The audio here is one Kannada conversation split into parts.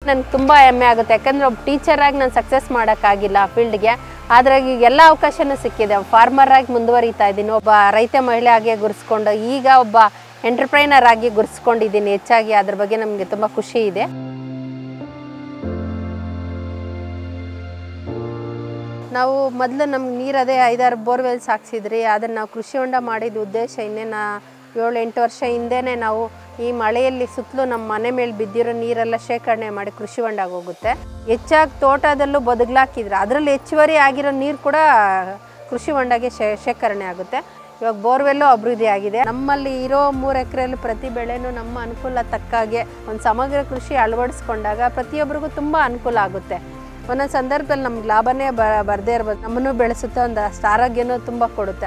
ನನಗೆ ತುಂಬ ಹೆಮ್ಮೆ ಆಗುತ್ತೆ ಯಾಕಂದರೆ ಒಬ್ಬ ಟೀಚರಾಗಿ ನಾನು ಸಕ್ಸಸ್ ಮಾಡೋಕ್ಕಾಗಿಲ್ಲ ಫೀಲ್ಡ್ಗೆ ಆದರೆ ಈಗ ಎಲ್ಲ ಅವಕಾಶನೂ ಸಿಕ್ಕಿದೆ ಫಾರ್ಮರ್ ಆಗಿ ಮುಂದುವರಿತಾ ಇದ್ದೀನಿ ಒಬ್ಬ ರೈತ ಮಹಿಳೆ ಆಗಿ ಗುರ್ಸ್ಕೊಂಡು ಈಗ ಒಬ್ಬ ಎಂಟರ್ಪ್ರೈನರ್ ಆಗಿ ಗುರ್ಸ್ಕೊಂಡಿದ್ದೀನಿ ಹೆಚ್ಚಾಗಿ ಅದ್ರ ಬಗ್ಗೆ ನಮಗೆ ತುಂಬ ಖುಷಿ ಇದೆ ನಾವು ಮೊದಲು ನಮ್ಗೆ ನೀರು ಅದೇ ಐದಾರು ಬೋರ್ವೆಲ್ಸ್ ಹಾಕ್ಸಿದ್ರಿ ಅದನ್ನು ನಾವು ಕೃಷಿ ಹೊಂಡ ಮಾಡಿದ ಉದ್ದೇಶ ಇನ್ನೇನು ಏಳು ಎಂಟು ವರ್ಷ ಹಿಂದೆನೇ ನಾವು ಈ ಮಳೆಯಲ್ಲಿ ಸುತ್ತಲೂ ನಮ್ಮ ಮನೆ ಮೇಲೆ ಬಿದ್ದಿರೋ ನೀರೆಲ್ಲ ಶೇಖರಣೆ ಮಾಡಿ ಕೃಷಿ ಹೊಂಡಾಗ ಹೋಗುತ್ತೆ ಹೆಚ್ಚಾಗಿ ತೋಟದಲ್ಲೂ ಬದುಗ್ಲಾಕಿದ್ರೆ ಅದರಲ್ಲಿ ಹೆಚ್ಚುವರಿ ಆಗಿರೋ ನೀರು ಕೂಡ ಕೃಷಿ ಹೊಂಡಗೆ ಶೇ ಶೇಖರಣೆ ಆಗುತ್ತೆ ಇವಾಗ ಬೋರ್ವೆಲ್ಲು ಅಭಿವೃದ್ಧಿ ಆಗಿದೆ ನಮ್ಮಲ್ಲಿ ಇರೋ ಮೂರು ಎಕರೆಯಲ್ಲಿ ಪ್ರತಿ ಬೆಳೆನೂ ನಮ್ಮ ಅನುಕೂಲ ತಕ್ಕಾಗೆ ಒಂದು ಸಮಗ್ರ ಕೃಷಿ ಅಳವಡಿಸ್ಕೊಂಡಾಗ ಪ್ರತಿಯೊಬ್ಬರಿಗೂ ತುಂಬ ಅನುಕೂಲ ಆಗುತ್ತೆ ಒಂದೊಂದು ಸಂದರ್ಭದಲ್ಲಿ ನಮ್ಗೆ ಲಾಭನೇ ಬ ಬರದೇ ಇರ್ಬೋದು ನಮ್ಮನ್ನು ಬೆಳೆಸುತ್ತೆ ಒಂದು ಅಷ್ಟು ಆರೋಗ್ಯನೂ ತುಂಬ ಕೊಡುತ್ತೆ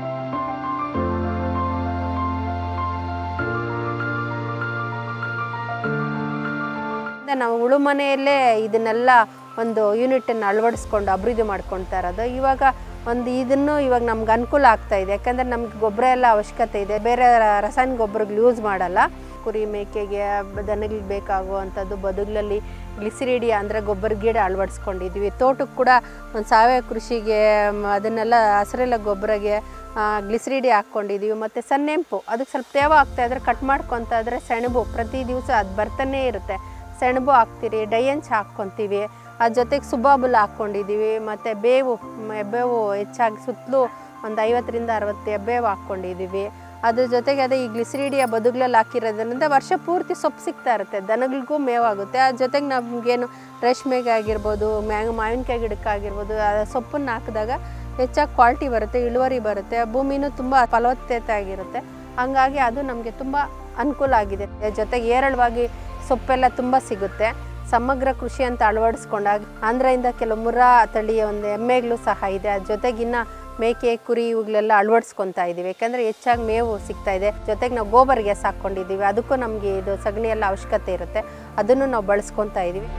ಮತ್ತೆ ನಾವು ಉಳುಮನೆಯಲ್ಲೇ ಇದನ್ನೆಲ್ಲ ಒಂದು ಯೂನಿಟನ್ನು ಅಳವಡಿಸ್ಕೊಂಡು ಅಭಿವೃದ್ಧಿ ಮಾಡ್ಕೊಳ್ತಾ ಇರೋದು ಇವಾಗ ಒಂದು ಇದನ್ನು ಇವಾಗ ನಮ್ಗೆ ಅನುಕೂಲ ಆಗ್ತಾ ಇದೆ ಯಾಕಂದರೆ ನಮ್ಗೆ ಗೊಬ್ಬರ ಎಲ್ಲ ಅವಶ್ಯಕತೆ ಇದೆ ಬೇರೆ ರ- ರಾಸಾಯನಿಕ ಗೊಬ್ಬರಗಳು ಯೂಸ್ ಮಾಡಲ್ಲ ಕುರಿ ಮೇಕೆಗೆ ದನಗಳಿಗೆ ಬೇಕಾಗುವಂಥದ್ದು ಬದುಗಳಲ್ಲಿ ಗ್ಲಿಸಿರಿಡಿಯಾ ಅಂದರೆ ಗೊಬ್ಬರ ಗಿಡ ಅಳವಡಿಸ್ಕೊಂಡಿದ್ವಿ ತೋಟಕ್ಕೆ ಕೂಡ ಒಂದು ಸಾವಯವ ಕೃಷಿಗೆ ಮ್, ಅದನ್ನೆಲ್ಲ ಹಸಿರೆಲ್ಲ ಗೊಬ್ಬರಗೆ ಗ್ಲಿಸಿರಿಡಿ ಹಾಕ್ಕೊಂಡಿದ್ದೀವಿ ಮತ್ತು ಸನ್ನೆಂಪು ಅದಕ್ಕೆ ಸ್ವಲ್ಪ ತೇವ ಆಗ್ತಾ ಇದ್ರೆ ಕಟ್ ಮಾಡ್ಕೊತ ಇದ್ರೆ ಸೆಣಬು ಪ್ರತಿ ದಿವಸ ಅದು ಬರ್ತಾನೆ ಇರುತ್ತೆ ಸೆಣಬು ಹಾಕ್ತೀರಿ ಡೈಯಂಚ್ ಹಾಕ್ಕೊತೀವಿ ಅದ್ರ ಜೊತೆಗೆ ಸುಬಾಬುಲ್ ಹಾಕ್ಕೊಂಡಿದ್ದೀವಿ ಮತ್ತು ಬೇವು ಮ್, ಎಬ್ಬೇವು ಹೆಚ್ಚಾಗಿ ಸುತ್ತಲೂ ಒಂದು ಐವತ್ತರಿಂದ ಅರವತ್ತು ಎಬ್ಬೇವು ಹಾಕ್ಕೊಂಡಿದ್ದೀವಿ ಅದ್ರ ಜೊತೆಗೆ ಅದೇ ಈ ಗ್ಲಿಸಿರಿಡಿಯ ಬದುಗಳಲ್ಲಿ ಹಾಕಿರೋದ್ರಿಂದ ವರ್ಷ ಪೂರ್ತಿ ಸೊಪ್ಪು ಸಿಗ್ತಾ ಇರುತ್ತೆ ದನಗಳಿಗೂ ಮೇವಾಗುತ್ತೆ ಅದ್ರ ಜೊತೆಗೆ ನಮಗೇನು ರೇಷ್ಮೆಗೆ ಆಗಿರ್ಬೋದು ಮ್ಯಾಂಗ ಮಾವಿನಕಾಯಿ ಗಿಡಕ್ಕಾಗಿರ್ಬೋದು ಆ ಸೊಪ್ಪನ್ನು ಹಾಕಿದಾಗ ಹೆಚ್ಚಾಗಿ ಕ್ವಾಲಿಟಿ ಬರುತ್ತೆ ಇಳುವರಿ ಬರುತ್ತೆ ಭೂಮಿನೂ ತುಂಬ ಫಲವತ್ತತೆ ಆಗಿರುತ್ತೆ ಹಂಗಾಗಿ ಅದು ನಮಗೆ ತುಂಬ ಅನುಕೂಲ ಆಗಿದೆ ಜೊತೆಗೆ ಏರಳವಾಗಿ ಸೊಪ್ಪೆಲ್ಲ ತುಂಬ ಸಿಗುತ್ತೆ ಸಮಗ್ರ ಕೃಷಿ ಅಂತ ಅಳವಡಿಸ್ಕೊಂಡಾಗ ಆಂಧ್ರದಿಂದ ಕೆಲವು ಮುರ್ರಾ ತಳಿಯ ಒಂದು ಎಮ್ಮೆಗಳು ಸಹ ಇದೆ ಅದ್ರ ಜೊತೆಗೆ ಇನ್ನು ಮೇಕೆ ಕುರಿ ಇವುಗಳೆಲ್ಲ ಅಳವಡಿಸ್ಕೊತಾ ಇದ್ದೀವಿ ಯಾಕಂದರೆ ಹೆಚ್ಚಾಗಿ ಮೇವು ಸಿಗ್ತಾ ಇದೆ ಜೊತೆಗೆ ನಾವು ಗೋಬರ್ ಗ್ಯಾಸ್ ಹಾಕ್ಕೊಂಡಿದ್ದೀವಿ ಅದಕ್ಕೂ ನಮಗೆ ಇದು ಸಗಣಿ ಎಲ್ಲ ಅವಶ್ಯಕತೆ ಇರುತ್ತೆ ಅದನ್ನು ನಾವು ಬಳಸ್ಕೊತಾ ಇದ್ದೀವಿ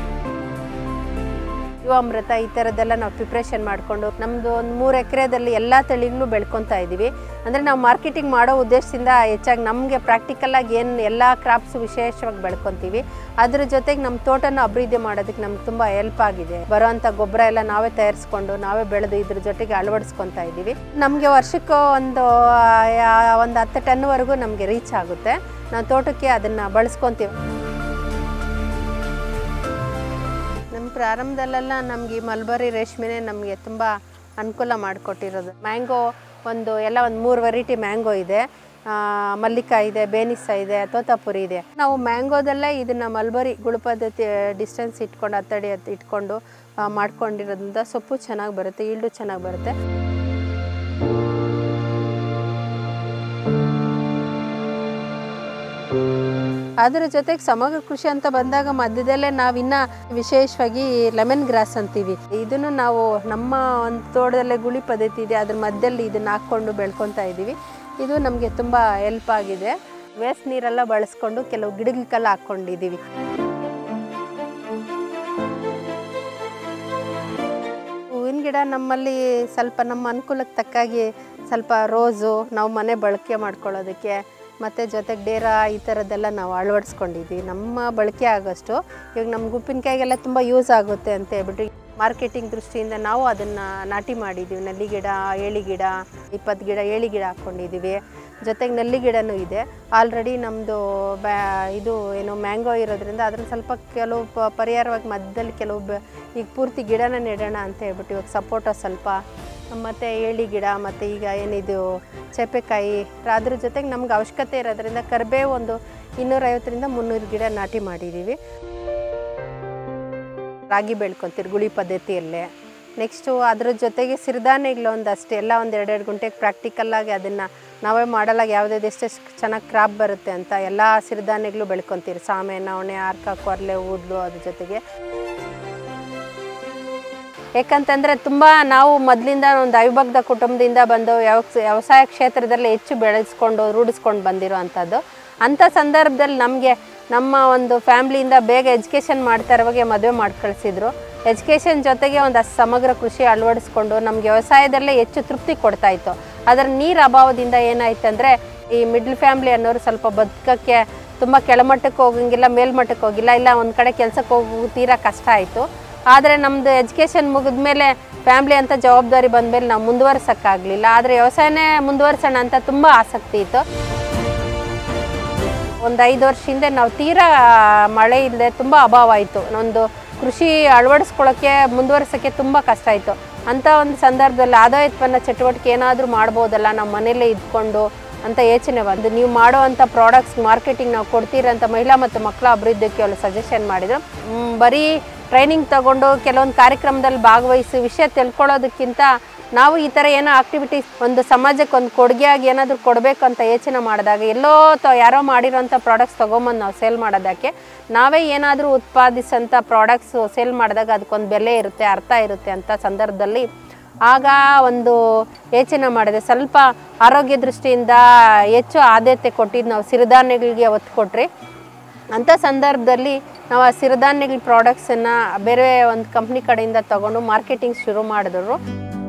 ಯುವಾಮೃತ ಈ ಥರದ್ದೆಲ್ಲ ನಾವು ಪ್ರಿಪ್ರೇಷನ್ ಮಾಡಿಕೊಂಡು ನಮ್ಮದು ಒಂದು ಮೂರು ಎಕರೆದಲ್ಲಿ ಎಲ್ಲ ತಳಿಗಳು ಬೆಳ್ಕೊತಾ ಇದ್ದೀವಿ ಅಂದರೆ ನಾವು ಮಾರ್ಕೆಟಿಂಗ್ ಮಾಡೋ ಉದ್ದೇಶದಿಂದ ಹೆಚ್ಚಾಗಿ ನಮಗೆ ಪ್ರಾಕ್ಟಿಕಲಾಗಿ ಏನು ಎಲ್ಲ ಕ್ರಾಪ್ಸ್ ವಿಶೇಷವಾಗಿ ಬೆಳ್ಕೊತೀವಿ ಅದ್ರ ಜೊತೆಗೆ ನಮ್ಮ ತೋಟನ ಅಭಿವೃದ್ಧಿ ಮಾಡೋದಕ್ಕೆ ನಮ್ಗೆ ತುಂಬ ಹೆಲ್ಪ್ ಆಗಿದೆ ಬರೋವಂಥ ಗೊಬ್ಬರ ಎಲ್ಲ ನಾವೇ ತಯಾರಿಸ್ಕೊಂಡು ನಾವೇ ಬೆಳೆದು ಇದ್ರ ಜೊತೆಗೆ ಅಳವಡಿಸ್ಕೊತಾ ಇದ್ದೀವಿ ನಮಗೆ ವರ್ಷಕ್ಕೆ ಒಂದು ಆ, ಒಂದು ಹತ್ತು ಟನ್ವರೆಗೂ ನಮಗೆ ರೀಚ್ ಆಗುತ್ತೆ ನಾವು ತೋಟಕ್ಕೆ ಅದನ್ನು ಬಳಸ್ಕೊತೀವಿ ನಮ್ಮ ಪ್ರಾರಂಭದಲ್ಲೆಲ್ಲ ನಮಗೆ ಈ ಮಲ್ಬರಿ ರೇಷ್ಮೆನೇ ನಮಗೆ ತುಂಬ ಅನುಕೂಲ ಮಾಡಿಕೊಟ್ಟಿರೋದು ಮ್ಯಾಂಗೋ ಒಂದು ಎಲ್ಲ ಒಂದು ಮೂರು ವೆರೈಟಿ ಮ್ಯಾಂಗೋ ಇದೆ ಆ, ಮಲ್ಲಿಕಾ ಇದೆ ಬೇನಿಸ ಇದೆ ತೋತಾಪುರಿ ಇದೆ ನಾವು ಮ್ಯಾಂಗೋದಲ್ಲೇ ಇದನ್ನು ಮಲ್ಬರಿ ಗುಳು ಪದ್ಧತಿ ಡಿಸ್ಟೆನ್ಸ್ ಇಟ್ಕೊಂಡು ಹತ್ತಡಿ ಹತ್ ಇಟ್ಕೊಂಡು ಆ, ಮಾಡ್ಕೊಂಡಿರೋದ್ರಿಂದ ಸೊಪ್ಪು ಚೆನ್ನಾಗಿ ಬರುತ್ತೆ ಈಲ್ಡು ಚೆನ್ನಾಗಿ ಬರುತ್ತೆ ಅದರ ಜೊತೆಗೆ ಸಮಗ್ರ ಕೃಷಿ ಅಂತ ಬಂದಾಗ ಮಧ್ಯದಲ್ಲೇ ನಾವಿನ್ನ ವಿಶೇಷವಾಗಿ ಲೆಮನ್ ಗ್ರಾಸ್ ಅಂತೀವಿ ಇದನ್ನು ನಾವು ನಮ್ಮ ಒಂದು ತೋಟದಲ್ಲೇ ಗುಳಿ ಪದ್ಧತಿ ಇದೆ ಅದ್ರ ಮಧ್ಯದಲ್ಲಿ ಇದನ್ನ ಹಾಕ್ಕೊಂಡು ಬೆಳ್ಕೊತಾ ಇದ್ದೀವಿ ಇದು ನಮಗೆ ತುಂಬ ಹೆಲ್ಪ್ ಆಗಿದೆ ವೇಸ್ಟ್ ನೀರೆಲ್ಲ ಬಳಸ್ಕೊಂಡು ಕೆಲವು ಗಿಡಗಳ್ಕೆಲ್ಲ ಹಾಕ್ಕೊಂಡಿದ್ದೀವಿ ಹೂವಿನ ಗಿಡ ನಮ್ಮಲ್ಲಿ ಸ್ವಲ್ಪ ನಮ್ಮ ಅನುಕೂಲಕ್ಕೆ ತಕ್ಕಾಗಿ ಸ್ವಲ್ಪ ರೋಸು ನಾವು ಮನೆ ಬಳಕೆ ಮಾಡ್ಕೊಳ್ಳೋದಕ್ಕೆ ಮತ್ತು ಜೊತೆಗೆ ಡೇರಾ ಈ ಥರದ್ದೆಲ್ಲ ನಾವು ಅಳವಡಿಸ್ಕೊಂಡಿದ್ವಿ ನಮ್ಮ ಬಳಕೆ ಆಗೋಷ್ಟು ಇವಾಗ ನಮ್ಗೆ ಉಪ್ಪಿನಕಾಯಿಗೆಲ್ಲ ತುಂಬ ಯೂಸ್ ಆಗುತ್ತೆ ಅಂತ ಹೇಳ್ಬಿಟ್ಟು ಮಾರ್ಕೆಟಿಂಗ್ ದೃಷ್ಟಿಯಿಂದ ನಾವು ಅದನ್ನು ನಾಟಿ ಮಾಡಿದ್ದೀವಿ ನಲ್ಲಿ ಗಿಡ ಏಳಿ ಗಿಡ ಇಪ್ಪತ್ತು ಗಿಡ ಏಳಿ ಗಿಡ ಹಾಕ್ಕೊಂಡಿದ್ದೀವಿ ಜೊತೆಗೆ ನಲ್ಲಿ ಗಿಡನೂ ಇದೆ ಆಲ್ರೆಡಿ ನಮ್ಮದು ಬ್ಯಾ ಇದು ಏನು ಮ್ಯಾಂಗೋ ಇರೋದ್ರಿಂದ ಅದ್ರಲ್ಲಿ ಸ್ವಲ್ಪ ಕೆಲವು ಪ- ಪರಿಹಾರವಾಗಿ ಮಧ್ಯದಲ್ಲಿ ಕೆಲವು ಬ ಈಗ ಪೂರ್ತಿ ಗಿಡನ ನೆಡೋಣ ಅಂತ ಹೇಳ್ಬಿಟ್ಟು ಇವಾಗ ಸಪೋಟ ಸ್ವಲ್ಪ ಮತ್ತು ಏಳಿ ಗಿಡ ಮತ್ತು ಈಗ ಏನಿದು ಚೇಪೆಕಾಯಿ ಅದ್ರ ಜೊತೆಗೆ ನಮ್ಗೆ ಅವಶ್ಯಕತೆ ಇರೋದ್ರಿಂದ ಕರಿಬೇವು ಒಂದು ಇನ್ನೂರೈವತ್ತರಿಂದ ಮುನ್ನೂರು ಗಿಡ ನಾಟಿ ಮಾಡಿದ್ದೀವಿ ರಾಗಿ ಬೆಳ್ಕೊತೀರಿ ಗುಳಿ ಪದ್ಧತಿಯಲ್ಲೇ ನೆಕ್ಸ್ಟು ಅದ್ರ ಜೊತೆಗೆ ಸಿರಿಧಾನ್ಯಗಳು ಒಂದಷ್ಟು ಎಲ್ಲ ಒಂದು ಎರಡೆರಡು ಗುಂಟೆಗೆ ಪ್ರಾಕ್ಟಿಕಲ್ಲಾಗಿ ಅದನ್ನು ನಾವೇ ಮಾಡಲಾಗಿ ಯಾವುದೇ ಎಷ್ಟೆಷ್ಟು ಚೆನ್ನಾಗಿ ಕ್ರಾಪ್ ಬರುತ್ತೆ ಅಂತ ಎಲ್ಲ ಸಿರಿಧಾನ್ಯಗಳು ಬೆಳ್ಕೊತೀರಿ ಸಾಮೆ ನವಣೆ ಆರ್ಕ ಕೊರ್ಲೆ ಊದ್ಲು ಅದ್ರ ಜೊತೆಗೆ ಯಾಕಂತಂದರೆ ತುಂಬ ನಾವು ಮೊದಲಿಂದ ಒಂದು ಅವಿಭಕ್ತ ಕುಟುಂಬದಿಂದ ಬಂದು ಯಾವ ವ್ಯವಸಾಯ ಕ್ಷೇತ್ರದಲ್ಲಿ ಹೆಚ್ಚು ಬೆಳೆಸ್ಕೊಂಡು ರೂಢಿಸ್ಕೊಂಡು ಬಂದಿರೋ ಅಂಥದ್ದು ಅಂಥ ಸಂದರ್ಭದಲ್ಲಿ ನಮಗೆ ನಮ್ಮ ಒಂದು ಫ್ಯಾಮ್ಲಿಯಿಂದ ಬೇಗ ಎಜುಕೇಷನ್ ಮಾಡ್ತಾ ಇರೋವಾಗೆ ಮದುವೆ ಮಾಡಿ ಕಳಿಸಿದ್ರು ಎಜುಕೇಷನ್ ಜೊತೆಗೆ ಒಂದು ಅಷ್ಟು ಸಮಗ್ರ ಕೃಷಿ ಅಳವಡಿಸ್ಕೊಂಡು ನಮಗೆ ವ್ಯವಸಾಯದಲ್ಲೇ ಹೆಚ್ಚು ತೃಪ್ತಿ ಕೊಡ್ತಾ ಇತ್ತು ಅದರ ನೀರು ಅಭಾವದಿಂದ ಏನಾಯ್ತು ಅಂದರೆ ಈ ಮಿಡ್ಲ್ ಫ್ಯಾಮ್ಲಿ ಅನ್ನೋರು ಸ್ವಲ್ಪ ಬದುಕಕ್ಕೆ ತುಂಬ ಕೆಳಮಟ್ಟಕ್ಕೆ ಹೋಗಂಗಿಲ್ಲ ಮೇಲ್ಮಟ್ಟಕ್ಕೆ ಹೋಗಿಲ್ಲ ಇಲ್ಲ ಒಂದು ಕಡೆ ಕೆಲಸಕ್ಕೆ ಹೋಗೋ ತೀರಾ ಕಷ್ಟ ಆಯಿತು ಆದರೆ ನಮ್ಮದು ಎಜುಕೇಷನ್ ಮುಗಿದ್ಮೇಲೆ ಫ್ಯಾಮ್ಲಿ ಅಂತ ಜವಾಬ್ದಾರಿ ಬಂದಮೇಲೆ ನಾವು ಮುಂದುವರ್ಸೋಕ್ಕಾಗಲಿಲ್ಲ ಆದರೆ ವ್ಯವಸಾಯನೇ ಮುಂದುವರ್ಸೋಣ ಅಂತ ತುಂಬ ಆಸಕ್ತಿ ಇತ್ತು ಒಂದು ಐದು ವರ್ಷ ಹಿಂದೆ ನಾವು ತೀರಾ ಮಳೆ ಇಲ್ಲದೆ ತುಂಬ ಅಭಾವ ಆಯಿತು ಒಂದು ಕೃಷಿ ಅಳವಡಿಸ್ಕೊಳ್ಳೋಕ್ಕೆ ಮುಂದುವರ್ಸೋಕ್ಕೆ ತುಂಬ ಕಷ್ಟ ಆಯಿತು ಅಂಥ ಒಂದು ಸಂದರ್ಭದಲ್ಲಿ ಆದಾಯ ಉತ್ಪನ್ನ ಚಟುವಟಿಕೆ ಏನಾದರೂ ಮಾಡ್ಬೋದಲ್ಲ ನಮ್ಮ ಮನೆಯಲ್ಲೇ ಇದ್ಕೊಂಡು ಅಂತ ಯೋಚನೆ ಬಂದು ನೀವು ಮಾಡುವಂಥ ಪ್ರಾಡಕ್ಟ್ಸ್ ಮಾರ್ಕೆಟಿಂಗ್ ನಾವು ಕೊಡ್ತೀರಂತ ಮಹಿಳಾ ಮತ್ತು ಮಕ್ಕಳ ಅಭಿವೃದ್ಧಿಗೆ ಅವರು ಸಜೆಷನ್ ಮಾಡಿದರು ಮ್, ಬರೀ ಟ್ರೈನಿಂಗ್ ತಗೊಂಡು ಕೆಲವೊಂದು ಕಾರ್ಯಕ್ರಮದಲ್ಲಿ ಭಾಗವಹಿಸಿ ವಿಷಯ ತಿಳ್ಕೊಳ್ಳೋದಕ್ಕಿಂತ ನಾವು ಈ ಥರ ಏನೋ ಆಕ್ಟಿವಿಟೀಸ್ ಒಂದು ಸಮಾಜಕ್ಕೆ ಒಂದು ಕೊಡುಗೆಯಾಗಿ ಏನಾದರೂ ಕೊಡಬೇಕು ಅಂತ ಯೋಚನೆ ಮಾಡಿದಾಗ ಎಲ್ಲೋ ತ ಯಾರೋ ಮಾಡಿರೋಂಥ ಪ್ರಾಡಕ್ಟ್ಸ್ ತೊಗೊಂಬಂದು ನಾವು ಸೇಲ್ ಮಾಡೋದಕ್ಕೆ ನಾವೇ ಏನಾದರೂ ಉತ್ಪಾದಿಸೋಂಥ ಪ್ರಾಡಕ್ಟ್ಸು ಸೇಲ್ ಮಾಡಿದಾಗ ಅದಕ್ಕೊಂದು ಬೆಲೆ ಇರುತ್ತೆ ಅರ್ಥ ಇರುತ್ತೆ ಅಂತ ಸಂದರ್ಭದಲ್ಲಿ ಆಗ ಒಂದು ಯೋಚನೆ ಮಾಡಿದೆ ಸ್ವಲ್ಪ ಆರೋಗ್ಯ ದೃಷ್ಟಿಯಿಂದ ಹೆಚ್ಚು ಆದ್ಯತೆ ಕೊಟ್ಟಿದ್ದು ನಾವು ಸಿರಿಧಾನ್ಯಗಳಿಗೆ ಒತ್ತು ಕೊಟ್ರಿ ಅಂಥ ಸಂದರ್ಭದಲ್ಲಿ ನಾವು ಆ ಸಿರಿಧಾನ್ಯಗಳ ಪ್ರಾಡಕ್ಟ್ಸನ್ನು ಬೇರೆ ಒಂದು ಕಂಪ್ನಿ ಕಡೆಯಿಂದ ತಗೊಂಡು ಮಾರ್ಕೆಟಿಂಗ್ ಶುರು ಮಾಡಿದ್ರು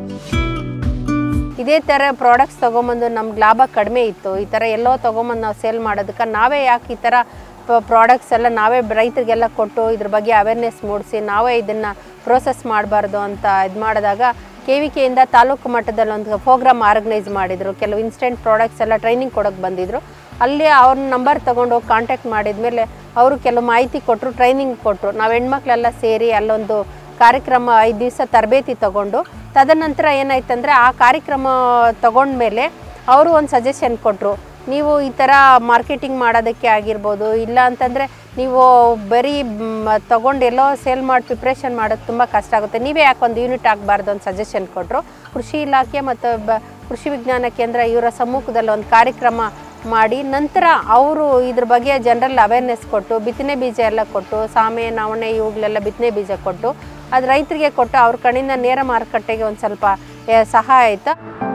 ಇದೇ ಥರ ಪ್ರಾಡಕ್ಟ್ಸ್ ತೊಗೊಂಬಂದು ನಮ್ಗೆ ಲಾಭ ಕಡಿಮೆ ಇತ್ತು ಈ ಥರ ಎಲ್ಲೋ ತೊಗೊಂಬಂದು ನಾವು ಸೇಲ್ ಮಾಡೋದಕ್ಕೆ ನಾವೇ ಯಾಕೆ ಈ ಥರ ಪ್ರಾಡಕ್ಟ್ಸ್ ಎಲ್ಲ ನಾವೇ ರೈತರಿಗೆಲ್ಲ ಕೊಟ್ಟು ಇದ್ರ ಬಗ್ಗೆ ಅವೇರ್ನೆಸ್ ಮೂಡಿಸಿ ನಾವೇ ಇದನ್ನು ಪ್ರೋಸೆಸ್ ಮಾಡಬಾರ್ದು ಅಂತ ಇದು ಮಾಡಿದಾಗ ಕೆ ವಿ ಕೆಯಿಂದ ತಾಲೂಕು ಮಟ್ಟದಲ್ಲಿ ಒಂದು ಪ್ರೋಗ್ರಾಮ್ ಆರ್ಗನೈಸ್ ಮಾಡಿದರು ಕೆಲವು ಇನ್ಸ್ಟೆಂಟ್ ಪ್ರಾಡಕ್ಟ್ಸ್ ಎಲ್ಲ ಟ್ರೈನಿಂಗ್ ಕೊಡೋಕ್ಕೆ ಬಂದಿದ್ದರು ಅಲ್ಲಿ ಅವ್ರ ನಂಬರ್ ತೊಗೊಂಡು ಹೋಗಿ ಕಾಂಟ್ಯಾಕ್ಟ್ ಮಾಡಿದ್ಮೇಲೆ ಅವರು ಕೆಲವು ಮಾಹಿತಿ ಕೊಟ್ಟರು ಟ್ರೈನಿಂಗ್ ಕೊಟ್ಟರು ನಾವು ಹೆಣ್ಮಕ್ಳೆಲ್ಲ ಸೇರಿ ಅಲ್ಲೊಂದು ಕಾರ್ಯಕ್ರಮ ಐದು ದಿವಸ ತರಬೇತಿ ತಗೊಂಡು ತದನಂತರ ಏನಾಯ್ತಂದರೆ ಆ ಕಾರ್ಯಕ್ರಮ ತಗೊಂಡ್ಮೇಲೆ ಅವರು ಒಂದು ಸಜೆಷನ್ ಕೊಟ್ಟರು ನೀವು ಈ ಥರ ಮಾರ್ಕೆಟಿಂಗ್ ಮಾಡೋದಕ್ಕೆ ಆಗಿರ್ಬೋದು ಇಲ್ಲ ಅಂತಂದರೆ ನೀವು ಬರೀ ಮ್, ತಗೊಂಡು ಎಲ್ಲೋ ಸೇಲ್ ಮಾಡಿ ಪ್ರಿಪ್ರೇಷನ್ ಮಾಡೋದು ತುಂಬ ಕಷ್ಟ ಆಗುತ್ತೆ ನೀವೇ ಯಾಕೆ ಒಂದು ಯೂನಿಟ್ ಆಗಬಾರ್ದು ಅಂತ ಸಜೆಷನ್ ಕೊಟ್ಟರು ಕೃಷಿ ಇಲಾಖೆ ಮತ್ತು ಬ ಕೃಷಿ ವಿಜ್ಞಾನ ಕೇಂದ್ರ ಇವರ ಸಮ್ಮುಖದಲ್ಲಿ ಒಂದು ಕಾರ್ಯಕ್ರಮ ಮಾಡಿ ನಂತರ ಅವರು ಇದ್ರ ಬಗ್ಗೆ ಜನರಲ್ ಅವೇರ್ನೆಸ್ ಕೊಟ್ಟು ಬಿತ್ತನೆ ಬೀಜ ಎಲ್ಲ ಕೊಟ್ಟು ಸಾಮೆ ನವಣೆ ಇವುಗಳೆಲ್ಲ ಬಿತ್ತನೆ ಬೀಜ ಕೊಟ್ಟು ಅದು ರೈತರಿಗೆ ಕೊಟ್ಟು ಅವ್ರ ಕಡೆಯಿಂದ ನೇರ ಮಾರುಕಟ್ಟೆಗೆ ಒಂದು ಸ್ವಲ್ಪ ಏ, ಸಹಾಯ ಆಯ್ತಾ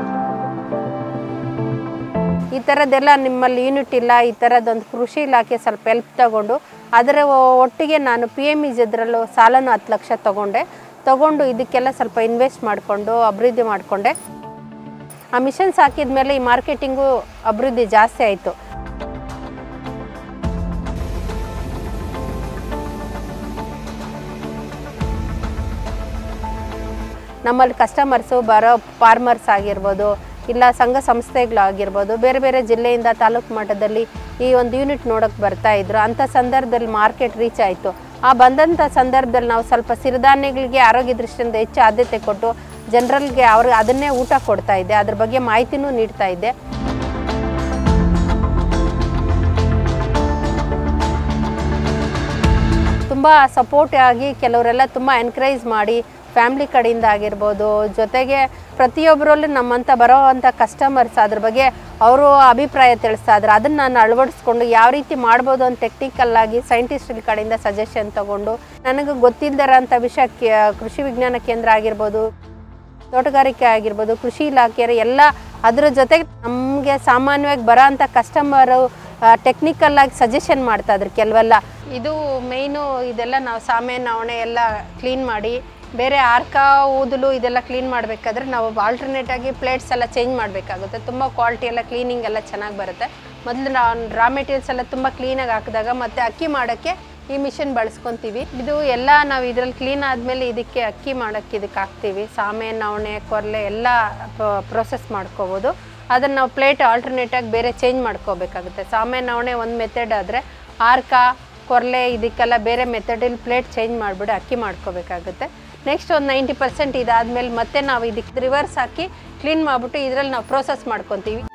ಈ ಥರದ್ದೆಲ್ಲ ನಿಮ್ಮಲ್ಲಿ ಯೂನಿಟ್ ಇಲ್ಲ ಈ ಥರದ್ದೊಂದು ಕೃಷಿ ಇಲಾಖೆ ಸ್ವಲ್ಪ ಹೆಲ್ಪ್ ತಗೊಂಡು ಅದರ ಒ- ಒಟ್ಟಿಗೆ ನಾನು ಪಿ ಎಮ್ ಇದ್ರಲ್ಲೂ ಸಾಲನು ಹತ್ತು ಲಕ್ಷ ತಗೊಂಡೆ ತಗೊಂಡು ಇದಕ್ಕೆಲ್ಲ ಸ್ವಲ್ಪ ಇನ್ವೆಸ್ಟ್ ಮಾಡಿಕೊಂಡು ಅಭಿವೃದ್ಧಿ ಮಾಡಿಕೊಂಡೆ ಆ ಮಿಷನ್ಸ್ ಹಾಕಿದ ಮೇಲೆ ಈ ಮಾರ್ಕೆಟಿಂಗು ಅಭಿವೃದ್ಧಿ ಜಾಸ್ತಿ ಆಯಿತು ನಮ್ಮಲ್ಲಿ ಕಸ್ಟಮರ್ಸು ಬರೋ ಫಾರ್ಮರ್ಸ್ ಆಗಿರ್ಬೋದು ಇಲ್ಲ ಸಂಘ ಸಂಸ್ಥೆಗಳಾಗಿರ್ಬೋದು ಬೇರೆ ಬೇರೆ ಜಿಲ್ಲೆಯಿಂದ ತಾಲೂಕು ಮಟ್ಟದಲ್ಲಿ ಈ ಒಂದು ಯೂನಿಟ್ ನೋಡೋಕೆ ಬರ್ತಾ ಇದ್ರು ಅಂಥ ಸಂದರ್ಭದಲ್ಲಿ ಮಾರ್ಕೆಟ್ ರೀಚ್ ಆಯಿತು ಆ ಬಂದಂಥ ಸಂದರ್ಭದಲ್ಲಿ ನಾವು ಸ್ವಲ್ಪ ಸಿರಿಧಾನ್ಯಗಳಿಗೆ ಆರೋಗ್ಯ ದೃಷ್ಟಿಯಿಂದ ಹೆಚ್ಚು ಆದ್ಯತೆ ಕೊಟ್ಟು ಜನರಲ್ಗೆ ಅವ್ರಿಗೆ ಅದನ್ನೇ ಊಟ ಕೊಡ್ತಾ ಇದ್ದೆ ಅದ್ರ ಬಗ್ಗೆ ಮಾಹಿತಿನೂ ನೀಡ್ತಾ ಇದ್ದೆ ತುಂಬ ಸಪೋರ್ಟ್ ಆಗಿ ಕೆಲವರೆಲ್ಲ ತುಂಬ ಎನ್ಕರೇಜ್ ಮಾಡಿ ಫ್ಯಾಮ್ಲಿ ಕಡೆಯಿಂದ ಆಗಿರ್ಬೋದು ಜೊತೆಗೆ ಪ್ರತಿಯೊಬ್ಬರಲ್ಲೂ ನಮ್ಮಂಥ ಬರೋ ಅಂಥ ಕಸ್ಟಮರ್ಸ್ ಅದ್ರ ಬಗ್ಗೆ ಅವರು ಅಭಿಪ್ರಾಯ ತಿಳಿಸ್ತಾ ಇದ್ರು ಅದನ್ನು ನಾನು ಅಳವಡಿಸ್ಕೊಂಡು ಯಾವ ರೀತಿ ಮಾಡ್ಬೋದು ಅಂತ ಟೆಕ್ನಿಕಲ್ ಆಗಿ ಸೈಂಟಿಸ್ಟ್ಗಳ ಕಡೆಯಿಂದ ಸಜೆಷನ್ ತಗೊಂಡು ನನಗೆ ಗೊತ್ತಿಲ್ಲದಿರೋಂಥ ವಿಷಯ ಕೆ- ಕೃಷಿ ವಿಜ್ಞಾನ ಕೇಂದ್ರ ಆಗಿರ್ಬೋದು ತೋಟಗಾರಿಕೆ ಆಗಿರ್ಬೋದು ಕೃಷಿ ಇಲಾಖೆಯರು ಎಲ್ಲ ಅದ್ರ ಜೊತೆಗೆ ನಮಗೆ ಸಾಮಾನ್ಯವಾಗಿ ಬರೋ ಅಂಥ ಕಸ್ಟಮರು ಟೆಕ್ನಿಕಲ್ ಆಗಿ ಸಜೆಷನ್ ಮಾಡ್ತಾ ಇದ್ರು ಕೆಲವೆಲ್ಲ ಇದು ಮೇಯ್ನು ಇದೆಲ್ಲ ನಾವು ಸಾಮೆ ನವಣೆ ಎಲ್ಲ ಕ್ಲೀನ್ ಮಾಡಿ ಬೇರೆ ಆರ್ಕ ಊದಲು ಇದೆಲ್ಲ ಕ್ಲೀನ್ ಮಾಡಬೇಕಾದ್ರೆ ನಾವು ಆಲ್ಟರ್ನೇಟ್ ಆಗಿ ಪ್ಲೇಟ್ಸ್ ಎಲ್ಲ ಚೇಂಜ್ ಮಾಡಬೇಕಾಗುತ್ತೆ ತುಂಬ ಕ್ವಾಲಿಟಿ ಎಲ್ಲ ಕ್ಲೀನಿಂಗ್ ಎಲ್ಲ ಚೆನ್ನಾಗಿ ಬರುತ್ತೆ ಮೊದಲು ನಾವು ರಾ ಮೆಟೀರಿಯಲ್ಸ್ ಎಲ್ಲ ತುಂಬ ಕ್ಲೀನಾಗಿ ಹಾಕಿದಾಗ ಮತ್ತು ಅಕ್ಕಿ ಮಾಡೋಕ್ಕೆ ಈ ಮಿಷಿನ್ ಬಳಸ್ಕೊತೀವಿ ಇದು ಎಲ್ಲ ನಾವು ಇದರಲ್ಲಿ ಕ್ಲೀನ್ ಆದಮೇಲೆ ಇದಕ್ಕೆ ಅಕ್ಕಿ ಮಾಡೋಕ್ಕೆ ಇದಕ್ಕೆ ಹಾಕ್ತೀವಿ ಸಾಮೆ ನವಣೆ ಕೊರ್ಲೆ ಎಲ್ಲ ಪ್ರೊಸೆಸ್ ಮಾಡ್ಕೋಬೋದು ಅದನ್ನು ನಾವು ಪ್ಲೇಟ್ ಆಲ್ಟರ್ನೇಟಾಗಿ ಬೇರೆ ಚೇಂಜ್ ಮಾಡ್ಕೋಬೇಕಾಗುತ್ತೆ ಸಾಮೆ ನವಣೆ ಒಂದು ಮೆಥಡ್ ಆದರೆ ಆರ್ಕ ಕೊರ್ಲೆ ಇದಕ್ಕೆಲ್ಲ ಬೇರೆ ಮೆಥಡಲ್ಲಿ ಪ್ಲೇಟ್ ಚೇಂಜ್ ಮಾಡಿಬಿಟ್ಟು ಅಕ್ಕಿ ಮಾಡ್ಕೋಬೇಕಾಗುತ್ತೆ ನೆಕ್ಸ್ಟ್ ಒಂದು ನೈಂಟಿ ಪರ್ಸೆಂಟ್ ಇದಾದಮೇಲೆ ಮತ್ತೆ ನಾವು ಇದಕ್ಕೆ ರಿವರ್ಸ್ ಹಾಕಿ ಕ್ಲೀನ್ ಮಾಡಿಬಿಟ್ಟು ಇದರಲ್ಲಿ ನಾವು ಪ್ರೋಸೆಸ್ ಮಾಡ್ಕೊತೀವಿ